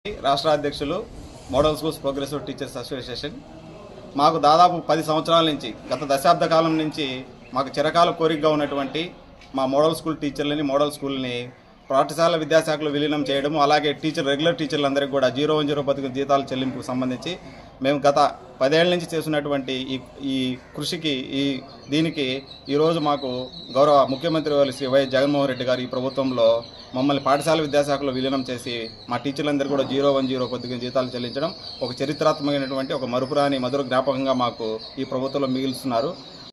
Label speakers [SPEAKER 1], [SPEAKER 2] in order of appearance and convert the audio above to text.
[SPEAKER 1] రాష్ట్ర అధ్యక్షులు model schools progressive teachers association మాకు దాదాపు పది సంవత్సరాల నుంచి గత దశాబ్ద కాలం నుంచి మాకు చిరకాల కోరికగా ఉన్నటువంటి మా మోడల్ స్కూల్ టీచర్లని మోడల్ స్కూల్ని పాఠశాల విద్యాశాఖలో విలీనం చేయడము అలాగే టీచర్ రెగ్యులర్ టీచర్లందరికీ కూడా జీరో వన్ జీరో పథకం జీతాల చెల్లింపుకు సంబంధించి మేము గత పదేళ్ల నుంచి చేస్తున్నటువంటి ఈ ఈ కృషికి ఈ దీనికి ఈరోజు మాకు గౌరవ ముఖ్యమంత్రి వారి శ్రీ వైఎస్ జగన్మోహన్ రెడ్డి గారు ఈ ప్రభుత్వంలో మమ్మల్ని పాఠశాల విద్యాశాఖలో విలీనం చేసి మా టీచర్లందరూ కూడా జీరో వన్ జీరో కొద్దిగా జీతాలు చెల్లించడం ఒక చరిత్రాత్మకమైనటువంటి ఒక మరుపురాని మధుర జ్ఞాపకంగా మాకు ఈ ప్రభుత్వంలో మిగిలిస్తున్నారు